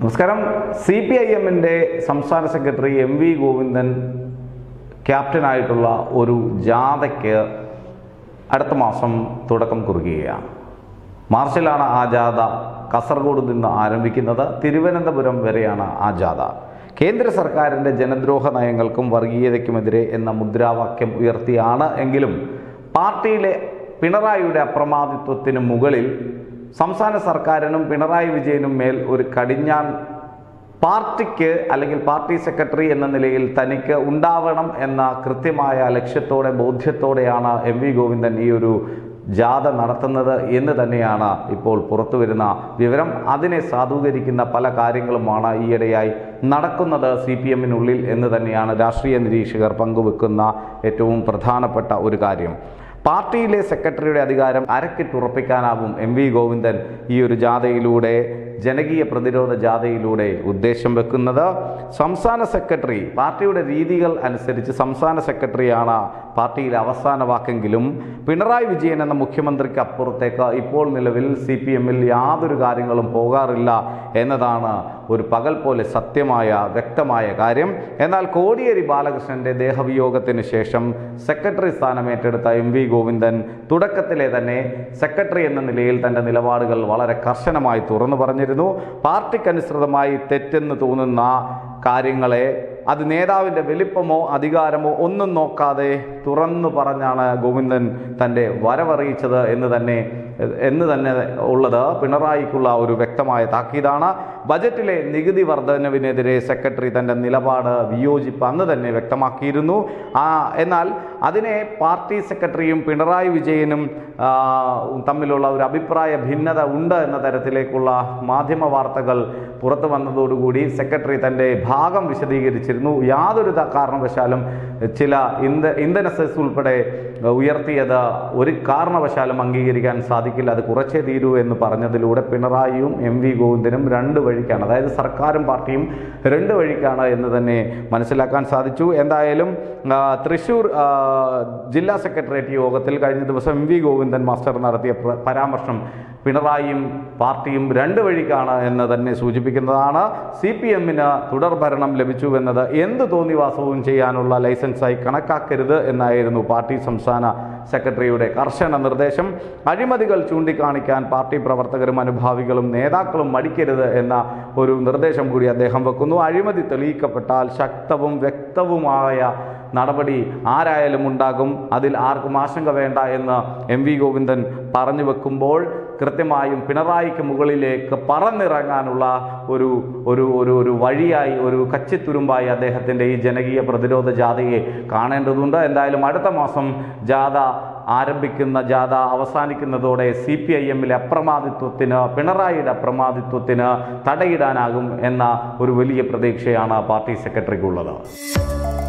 നമസ്കാരം C P I എമ്മിൻ്റെ സംസ്ഥാന സെക്രട്ടറി എം വി ഗോവിന്ദൻ ക്യാപ്റ്റനായിട്ടുള്ള ഒരു ജാഥയ്ക്ക് അടുത്ത മാസം തുടക്കം കുറിക്കുകയാണ് മാർച്ചിലാണ് ആ ജാഥ കാസർഗോഡ് നിന്ന് ആരംഭിക്കുന്നത് തിരുവനന്തപുരം വരെയാണ് ആ ജാഥ കേന്ദ്ര സർക്കാരിൻ്റെ ജനദ്രോഹ നയങ്ങൾക്കും വർഗീയതയ്ക്കുമെതിരെ എന്ന മുദ്രാവാക്യം ഉയർത്തിയാണ് എങ്കിലും പാർട്ടിയിലെ പിണറായിയുടെ അപ്രമാദിത്വത്തിന് മുകളിൽ സംസ്ഥാന സർക്കാരിനും പിണറായി വിജയനും മേൽ ഒരു കടിഞ്ഞാൻ പാർട്ടിക്ക് അല്ലെങ്കിൽ പാർട്ടി സെക്രട്ടറി എന്ന നിലയിൽ തനിക്ക് ഉണ്ടാവണം എന്ന കൃത്യമായ ലക്ഷ്യത്തോടെ ബോധ്യത്തോടെയാണ് എം വി ഗോവിന്ദൻ ഈ ഒരു ജാഥ നടത്തുന്നത് എന്ന് തന്നെയാണ് ഇപ്പോൾ പുറത്തു വരുന്ന വിവരം അതിനെ സാധൂകരിക്കുന്ന പല കാര്യങ്ങളുമാണ് ഈയിടെയായി നടക്കുന്നത് സി പി എമ്മിനുള്ളിൽ എന്ന് തന്നെയാണ് രാഷ്ട്രീയ നിരീക്ഷകർ പങ്കുവെക്കുന്ന ഏറ്റവും പ്രധാനപ്പെട്ട ഒരു കാര്യം പാർട്ടിയിലെ സെക്രട്ടറിയുടെ അധികാരം അരക്കിട്ടുറപ്പിക്കാനാവും എം വി ഗോവിന്ദൻ ഈ ഒരു ജാഥയിലൂടെ ജനകീയ പ്രതിരോധ ജാഥയിലൂടെ ഉദ്ദേശം വെക്കുന്നത് സംസ്ഥാന സെക്രട്ടറി പാർട്ടിയുടെ രീതികൾ അനുസരിച്ച് സംസ്ഥാന സെക്രട്ടറിയാണ് പാർട്ടിയിലെ അവസാന വാക്കെങ്കിലും പിണറായി വിജയൻ എന്ന മുഖ്യമന്ത്രിക്ക് അപ്പുറത്തേക്ക് ഇപ്പോൾ നിലവിൽ സി പി എമ്മിൽ യാതൊരു കാര്യങ്ങളും പോകാറില്ല എന്നതാണ് ഒരു പകൽ പോലെ സത്യമായ വ്യക്തമായ കാര്യം എന്നാൽ കോടിയേരി ബാലകൃഷ്ണന്റെ ദേഹവിയോഗത്തിന് ശേഷം സെക്രട്ടറി സ്ഥാനം ഏറ്റെടുത്ത എം വി ഗോവിന്ദൻ തുടക്കത്തിലെ തന്നെ സെക്രട്ടറി എന്ന നിലയിൽ തന്റെ നിലപാടുകൾ വളരെ കർശനമായി തുറന്നു പറഞ്ഞിരുന്നു പാർട്ടിക്കനുസൃതമായി തെറ്റെന്ന് തോന്നുന്ന കാര്യങ്ങളെ അത് നേതാവിൻ്റെ വലിപ്പമോ അധികാരമോ ഒന്നും നോക്കാതെ തുറന്നു പറഞ്ഞാണ് ഗോവിന്ദൻ തൻ്റെ വരവറിയിച്ചത് എന്ന് തന്നെ എന്ന് തന്നെ ഉള്ളത് പിണറായിക്കുള്ള ഒരു വ്യക്തമായ താക്കീതാണ് ബജറ്റിലെ നികുതി വർധനവിനെതിരെ സെക്രട്ടറി തൻ്റെ നിലപാട് വിയോജിപ്പ് അന്ന് തന്നെ വ്യക്തമാക്കിയിരുന്നു ആ എന്നാൽ അതിനെ പാർട്ടി സെക്രട്ടറിയും പിണറായി വിജയനും ആ, തമ്മിലുള്ള ഒരു അഭിപ്രായ ഭിന്നത ഉണ്ട് എന്ന തരത്തിലേക്കുള്ള മാധ്യമ വാർത്തകൾ പുറത്തു വന്നതോടുകൂടി സെക്രട്ടറി തൻ്റെ ഭാഗം വിശദീകരിച്ചിരുന്നു യാതൊരു ത- കാരണവശാലും ചില ഇന്ധ ഇന്ധന സെസ് ഉൾപ്പെടെ ഉയർത്തിയത് ഒരു കാരണവശാലും അംഗീകരിക്കാൻ സാധിക്കില്ല അത് കുറച്ചേ തീരൂ എന്ന് പറഞ്ഞതിലൂടെ പിണറായിയും എം വി ഗോവിന്ദനും രണ്ട് വഴിക്കാണ് അതായത് സർക്കാരും പാർട്ടിയും രണ്ട് വഴിക്കാണ് എന്ന് തന്നെ മനസ്സിലാക്കാൻ സാധിച്ചു എന്തായാലും ആ, തൃശൂർ ആ, ജില്ലാ സെക്രട്ടേറിയറ്റ് യോഗത്തിൽ കഴിഞ്ഞ ദിവസം എം വി ഗോവിന്ദൻ മാസ്റ്റർ നടത്തിയ പ്ര- പരാമർശം പിണറായിയും പാർട്ടിയും രണ്ട് വഴിക്കാണ് എന്ന് തന്നെ സൂചിപ്പിക്കുന്നതാണ് സി പി എമ്മിന് തുടർഭരണം ലഭിച്ചു എന്നത് എന്ത് തോന്നിവാസവും ചെയ്യാനുള്ള ലൈസൻസായി കണക്കാക്കരുത് എന്നായിരുന്നു പാർട്ടി സംസ്ഥാന സെക്രട്ടറിയുടെ കർശന നിർദ്ദേശം അഴിമതികൾ ചൂണ്ടിക്കാണിക്കാൻ പാർട്ടി പ്രവർത്തകരും അനുഭാവികളും നേതാക്കളും മടിക്കരുത് എന്ന ഒരു നിർദ്ദേശം കൂടി അദ്ദേഹം വെക്കുന്നു അഴിമതി തെളിയിക്കപ്പെട്ടാൽ ശക്തവും വ്യക്തവുമായ നടപടി ആരായാലും ഉണ്ടാകും അതിൽ ആർക്കും ആശങ്ക വേണ്ട എന്ന് എം വി ഗോവിന്ദൻ പറഞ്ഞു വെക്കുമ്പോൾ കൃത്യമായും പിണറായിക്ക് മുകളിലേക്ക് പറന്നിറങ്ങാനുള്ള ഒരു ഒരു ഒരു ഒരു വഴിയായി ഒരു കച്ചിത്തുരുമ്പായി അദ്ദേഹത്തിൻ്റെ ഈ ജനകീയ പ്രതിരോധ ജാഥയെ കാണേണ്ടതുണ്ട് എന്തായാലും അടുത്ത മാസം ജാഥ ആരംഭിക്കുന്ന ജാഥ അവസാനിക്കുന്നതോടെ സി പി ഐ എമ്മിലെ അപ്രമാദിത്വത്തിന് പിണറായിയുടെ അപ്രമാദിത്വത്തിന് തടയിടാനാകും എന്ന ഒരു വലിയ പ്രതീക്ഷയാണ് പാർട്ടി സെക്രട്ടറിക്കുള്ളത്